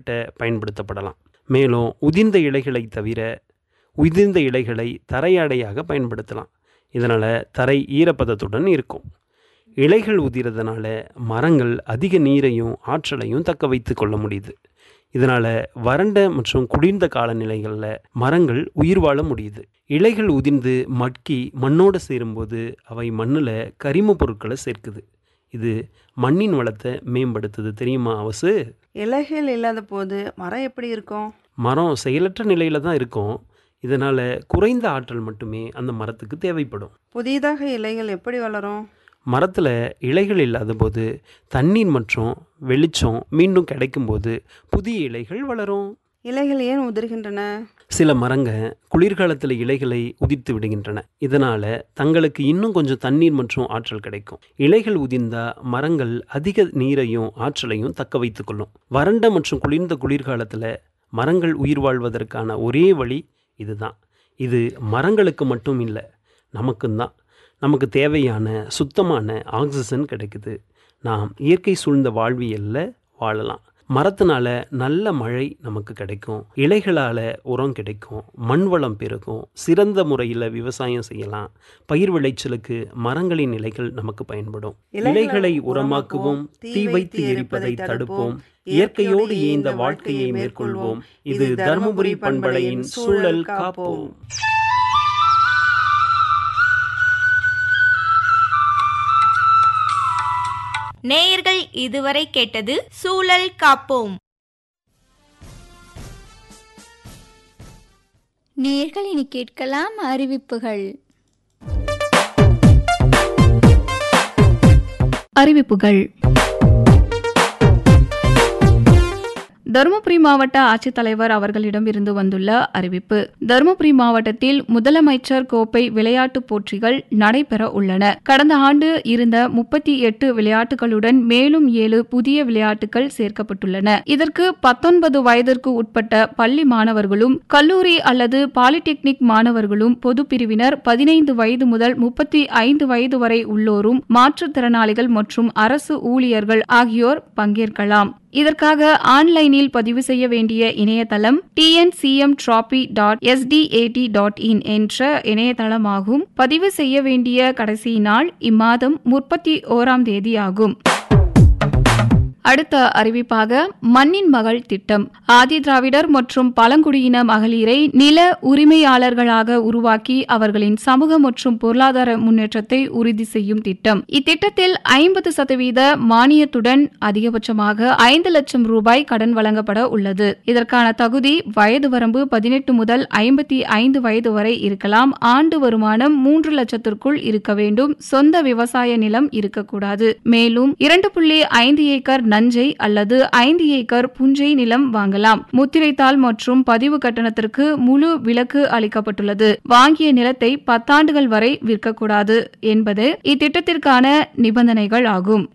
கட்ட பயன்படுத்தப்படலாம் மேலும் உதிர்ந்த இலைகளை தவிர உதிர்ந்த இலைகளை தரையாடையாக பயன்படுத்தலாம் இதனால் தரை ஈரப்பதத்துடன் இருக்கும் இலைகள் உதிரதுனால மரங்கள் அதிக நீரையும் ஆற்றலையும் தக்க வைத்து கொள்ள முடியுது இதனால் வறண்ட மற்றும் குளிர்ந்த காலநிலைகளில் மரங்கள் உயிர் வாழ முடியுது இலைகள் உதிர்ந்து மட்கி மண்ணோடு சேரும்போது அவை மண்ணில் கரிம பொருட்களை சேர்க்குது இது மண்ணின் வளத்தை மேம்படுத்துது தெரியுமா அவசு இலைகள் இல்லாத போது மரம் எப்படி இருக்கும் மரம் செயலற்ற நிலையில் தான் இருக்கும் இதனால் குறைந்த ஆற்றல் மட்டுமே அந்த மரத்துக்கு தேவைப்படும் புதிதாக இலைகள் எப்படி வளரும் மரத்தில் இலைகள் இல்லாத போது தண்ணீர் மற்றும் வெளிச்சம் மீண்டும் கிடைக்கும்போது புதிய இலைகள் வளரும் இலைகள் ஏன் உதிர்கின்றன சில மரங்க குளிர்காலத்தில் இலைகளை உதிர்த்து விடுகின்றன இதனால் தங்களுக்கு இன்னும் கொஞ்சம் தண்ணீர் மற்றும் ஆற்றல் கிடைக்கும் இலைகள் உதிர்ந்தா மரங்கள் அதிக நீரையும் ஆற்றலையும் தக்க வைத்துக்கொள்ளும் வறண்ட மற்றும் குளிர்ந்த குளிர்காலத்தில் மரங்கள் உயிர் வாழ்வதற்கான ஒரே வழி இதுதான் இது மரங்களுக்கு மட்டும் இல்லை நமக்கும் தான் நமக்கு தேவையான சுத்தமான ஆக்சிஜன் கிடைக்குது நாம் இயற்கை சூழ்ந்த வாழ்வியலில் வாழலாம் மரத்தினால நல்ல மழை நமக்கு கிடைக்கும் இலைகளால் உரம் கிடைக்கும் மண் வளம் பெருகும் சிறந்த முறையில் விவசாயம் செய்யலாம் பயிர் விளைச்சலுக்கு மரங்களின் இலைகள் நமக்கு பயன்படும் இலைகளை உரமாக்குவோம் தீ வைத்து எரிப்பதை தடுப்போம் இயற்கையோடு இயந்த வாழ்க்கையை மேற்கொள்வோம் இது தருமபுரி பண்பலையின் சூழல் காப்போம் நேயர்கள் இதுவரை கேட்டது சூழல் காப்போம் நேர்கள் இனி கேட்கலாம் அறிவிப்புகள் அறிவிப்புகள் தருமபுரி மாவட்ட ஆட்சித்தலைவர் அவர்களிடம் இருந்து வந்துள்ள அறிவிப்பு தருமபுரி மாவட்டத்தில் முதலமைச்சர் கோப்பை விளையாட்டுப் போட்டிகள் நடைபெற உள்ளன கடந்த ஆண்டு இருந்த முப்பத்தி எட்டு விளையாட்டுகளுடன் மேலும் ஏழு புதிய விளையாட்டுகள் சேர்க்கப்பட்டுள்ளன இதற்கு பத்தொன்பது வயதிற்கு உட்பட்ட பள்ளி மாணவர்களும் கல்லூரி அல்லது பாலிடெக்னிக் மாணவர்களும் பொது பிரிவினர் பதினைந்து வயது முதல் முப்பத்தி ஐந்து வயது வரை உள்ளோரும் மாற்றுத்திறனாளிகள் மற்றும் அரசு ஊழியர்கள் ஆகியோர் பங்கேற்கலாம் இதற்காக ஆன்லைனில் பதிவு செய்ய வேண்டிய இணையதளம் TNCM trophy dot SDAT dot in என்ற இணையதளமாகும் பதிவு செய்ய வேண்டிய கடைசி நாள் இம்மாதம் முப்பத்தி ஓராம் தேதி ஆகும் அடுத்த அறிவிப்பாக மண்ணின் மகள் திட்டம் ஆதி திராவிடர் மற்றும் பழங்குடியின மகளிரை நில உரிமையாளர்களாக உருவாக்கி அவர்களின் சமூக மற்றும் பொருளாதார முன்னேற்றத்தை உறுதி செய்யும் திட்டம் இத்திட்டத்தில் ஐம்பது சதவீத மானியத்துடன் அதிகபட்சமாக ஐந்து லட்சம் ரூபாய் கடன் வழங்கப்பட உள்ளது இதற்கான தகுதி வயது வரம்பு பதினெட்டு முதல் ஐம்பத்தி ஐந்து வயது வரை இருக்கலாம் ஆண்டு வருமானம் மூன்று லட்சத்திற்குள் இருக்க வேண்டும் சொந்த விவசாய நிலம் இருக்கக்கூடாது மேலும் இரண்டு புள்ளி ஐந்து ஏக்கர் நஞ்சை அல்லது ஐந்து ஏக்கர் புஞ்சை நிலம் வாங்கலாம் முத்திரைத்தாள் மற்றும் பதிவு கட்டணத்திற்கு முழு விலக்கு அளிக்கப்பட்டுள்ளது வாங்கிய நிலத்தை பத்தாண்டுகள் வரை விற்கக்கூடாது என்பது இத்திட்டத்திற்கான நிபந்தனைகள் ஆகும்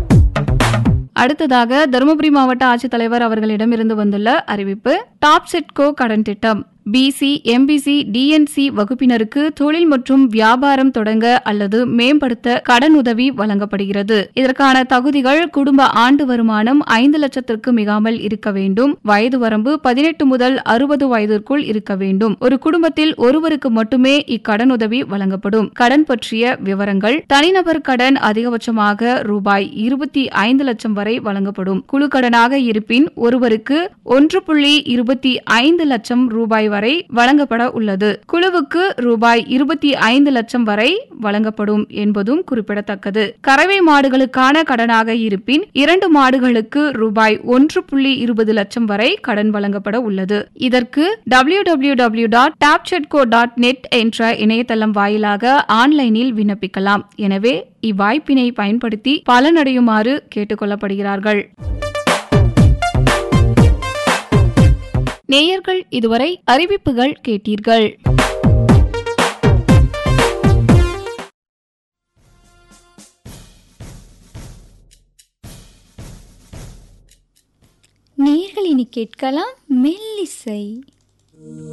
அடுத்ததாக தருமபுரி மாவட்ட ஆட்சித்தலைவர் அவர்களிடம் இருந்து வந்துள்ள அறிவிப்பு டாப் செட்கோ கடன் திட்டம் பிசி எம்பிசி டிஎன்சி வகுப்பினருக்கு தொழில் மற்றும் வியாபாரம் தொடங்க அல்லது மேம்படுத்த கடன் உதவி வழங்கப்படுகிறது இதற்கான தகுதிகள் குடும்ப ஆண்டு வருமானம் ஐந்து லட்சத்திற்கு மிகாமல் இருக்க வேண்டும் வயது வரம்பு பதினெட்டு முதல் அறுபது வயதிற்குள் இருக்க வேண்டும் ஒரு குடும்பத்தில் ஒருவருக்கு மட்டுமே இக்கடனுதவி வழங்கப்படும் கடன் பற்றிய விவரங்கள் தனிநபர் கடன் அதிகபட்சமாக ரூபாய் இருபத்தி ஐந்து லட்சம் வரை வழங்கப்படும் குழு கடனாக இருப்பின் ஒருவருக்கு ஒன்று புள்ளி இருபத்தி ஐந்து லட்சம் ரூபாய் வரை வழங்கப்பட உள்ளது குழுவுக்கு ரூபாய் இருபத்தி ஐந்து லட்சம் வரை வழங்கப்படும் என்பதும் குறிப்பிடத்தக்கது கறவை மாடுகளுக்கான கடனாக இருப்பின் இரண்டு மாடுகளுக்கு ரூபாய் ஒன்று புள்ளி இருபது லட்சம் வரை கடன் வழங்கப்பட உள்ளது இதற்கு W W W dot TABCEDCO dot net என்ற இணையதளம் வாயிலாக ஆன்லைனில் விண்ணப்பிக்கலாம் எனவே இவ்வாய்ப்பினை பயன்படுத்தி பலனடையுமாறு கேட்டுக்கொள்ளப்படுகிறார்கள் நேயர்கள் இதுவரை அறிவிப்புகள் கேட்டீர்கள் நேர்கள் இனி கேட்கலாம் மெல்லிசை